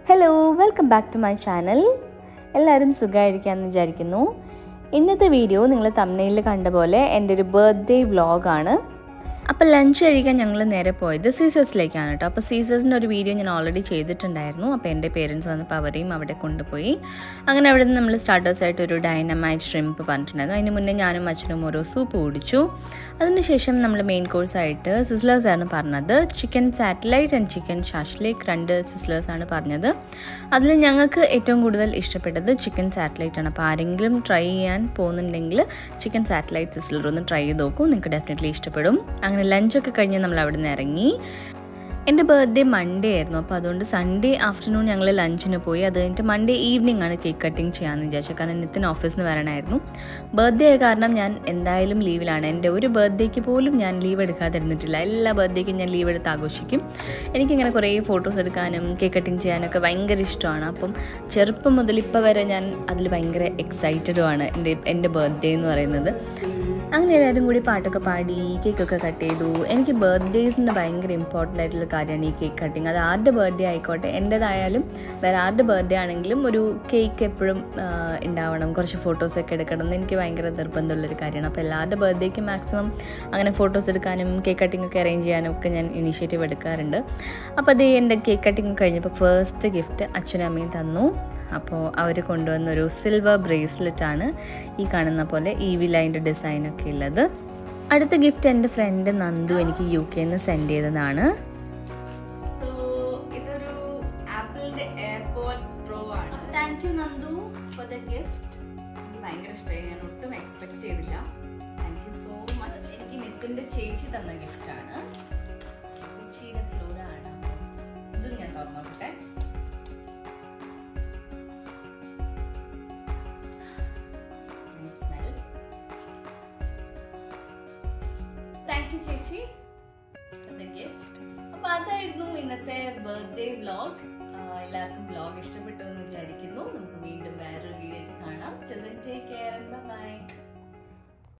hello welcome back to my channel എല്ലാവരും സുഖമായിരിക്കാമെന്ന് വിചാരിക്കുന്നു ഇന്നത്തെ വീഡിയോ നിങ്ങൾ തമിഴിൽ കണ്ട പോലെ എൻ്റെ ഒരു ബർത്ത്ഡേ വ്ളോഗാണ് അപ്പോൾ ലഞ്ച് കഴിക്കാൻ ഞങ്ങൾ നേരെ പോയത് സീസേഴ്സിലേക്കാണ് കേട്ടോ അപ്പോൾ സീസേഴ്സിൻ്റെ ഒരു വീഡിയോ ഞാൻ ഓൾറെഡി ചെയ്തിട്ടുണ്ടായിരുന്നു അപ്പോൾ എൻ്റെ പേരൻസ് വന്നപ്പോൾ അവരെയും അവിടെ കൊണ്ടുപോയി അങ്ങനെ അവിടെ നിന്ന് നമ്മൾ സ്റ്റാർട്ടേഴ്സായിട്ട് ഒരു ഡൈനമൈറ്റ് ഷ്രിംപ്പ് പറഞ്ഞിട്ടുണ്ടായിരുന്നു അതിന് മുന്നേ ഞാനും അച്ഛനും ഓരോ സൂപ്പ് കുടിച്ചു അതിനുശേഷം നമ്മൾ മെയിൻ കോഴ്സായിട്ട് സിസ്ലേഴ്സ് ആണ് പറഞ്ഞത് chicken satellite and chicken shashlik രണ്ട് സിസ്ലേഴ്സ് ആണ് പറഞ്ഞത് അതിൽ ഞങ്ങൾക്ക് ഏറ്റവും കൂടുതൽ ഇഷ്ടപ്പെട്ടത് ചിക്കൻ സാറ്റലൈറ്റ് ആണ് അപ്പോൾ ആരെങ്കിലും ട്രൈ ചെയ്യാൻ പോകുന്നുണ്ടെങ്കിൽ ചിക്കൻ സാറ്റലൈറ്റ് സിസ്ലർ ഒന്ന് ട്രൈ ചെയ്ത് നോക്കൂ നിങ്ങൾക്ക് ഡെഫിനറ്റ്ലി ഇഷ്ടപ്പെടും അങ്ങനെ ലഞ്ചൊക്കെ കഴിഞ്ഞ് നമ്മൾ അവിടെ നിന്ന് ഇറങ്ങി എൻ്റെ ബർത്ത്ഡേ മൺഡേ ആയിരുന്നു അപ്പോൾ അതുകൊണ്ട് സൺഡേ ആഫ്റ്റർനൂൺ ഞങ്ങൾ ലഞ്ചിന് പോയി അത് കഴിഞ്ഞിട്ട് മൺഡേ ഈവനിങ് ആണ് കേക്ക് കട്ടിങ് ചെയ്യാമെന്ന് വിചാരിച്ചത് കാരണം നിത്തിന് ഓഫീസിൽ നിന്ന് വരണമായിരുന്നു ബർത്ത്ഡേ ആയ കാരണം ഞാൻ എന്തായാലും ലീവിലാണ് എൻ്റെ ഒരു ബർത്ത്ഡേക്ക് പോലും ഞാൻ ലീവ് എടുക്കാതിരുന്നിട്ടില്ല എല്ലാ ബർത്ത്ഡേക്കും ഞാൻ ലീവ് എടുത്ത് ആഘോഷിക്കും എനിക്കിങ്ങനെ കുറേ ഫോട്ടോസ് എടുക്കാനും കേക്ക് കട്ടിങ് ചെയ്യാനൊക്കെ ഭയങ്കര ഇഷ്ടമാണ് അപ്പം ചെറുപ്പം മുതൽ ഇപ്പോൾ വരെ ഞാൻ അതിൽ ഭയങ്കര എക്സൈറ്റഡുമാണ് എൻ്റെ എൻ്റെ ബർത്ത്ഡേ എന്ന് പറയുന്നത് അങ്ങനെ എല്ലാവരും കൂടി പാട്ടൊക്കെ പാടി കേക്കൊക്കെ കട്ട് ചെയ്തു എനിക്ക് ബർത്ത്ഡേസിൻ്റെ ഭയങ്കര ഇമ്പോർട്ടൻ്റ് ആയിട്ടുള്ള കാര്യമാണ് ഈ കേക്ക് കട്ടിങ് അത് ആരുടെ ബർത്ത്ഡേ ആയിക്കോട്ടെ എൻ്റേതായാലും വേറെ ആരുടെ ബർത്ത്ഡേ ആണെങ്കിലും ഒരു കേക്ക് എപ്പോഴും ഉണ്ടാവണം കുറച്ച് ഫോട്ടോസൊക്കെ എടുക്കണം എന്ന് എനിക്ക് ഭയങ്കര നിർബന്ധമുള്ളൊരു കാര്യമാണ് അപ്പോൾ എല്ലാവരുടെ ബർത്ത്ഡേക്ക് മാക്സിമം അങ്ങനെ ഫോട്ടോസ് എടുക്കാനും കേക്ക് കട്ടിംഗ് ഒക്കെ അറേഞ്ച് ചെയ്യാനും ഒക്കെ ഞാൻ ഇനീഷ്യേറ്റീവ് എടുക്കാറുണ്ട് അപ്പോൾ അത് എൻ്റെ കേക്ക് കട്ടിങ് കഴിഞ്ഞപ്പോൾ ഫസ്റ്റ് ഗിഫ്റ്റ് അച്ഛനും അമ്മയും തന്നു അപ്പോൾ അവർ കൊണ്ടുവന്നൊരു സിൽവർ ബ്രേസ്ലെറ്റ് ആണ് ഈ കാണുന്ന പോലെ ഈ വിലൈൻ്റെ ഡിസൈനൊക്കെ ഉള്ളത് അടുത്ത ഗിഫ്റ്റ് എൻ്റെ ഫ്രണ്ട് നന്ദു എനിക്ക് യു കെയിൽ നിന്ന് സെൻഡ് ചെയ്തതാണ് സോ ഇതൊരു ആപ്പിളിന്റെ എയർപോർട്സ് പ്രോ ആണ് thank you Nandu for the gift എനിക്ക് ഭയങ്കര ഇഷ്ടമായി ഞാൻ ഒട്ടും എക്സ്പെക്ട് ചെയ്തില്ല താങ്ക് യു സോ മച്ച് എനിക്ക് നിത്തിന്റെ ചേച്ചി തന്ന ഗിഫ്റ്റ് ആണ് ചേച്ചിയുടെ ഫ്ലോർ ആണ് ഇതും ഞാൻ തുറന്നോട്ടെ സ്മെൽ താങ്ക് യു ചേച്ചി ഗിഫ്റ്റ് അപ്പൊ അതായിരുന്നു ഇന്നത്തെ ബർത്ത്ഡേ വ്ലോഗ് എല്ലാവർക്കും വ്ലോഗ് ഇഷ്ടപ്പെട്ടു എന്ന് വിചാരിക്കുന്നു നമുക്ക് വീണ്ടും വേറൊരു വീഡിയോ കാണാം ചിൽഡ്രൻ ടേക്ക് കെയർ ബൈ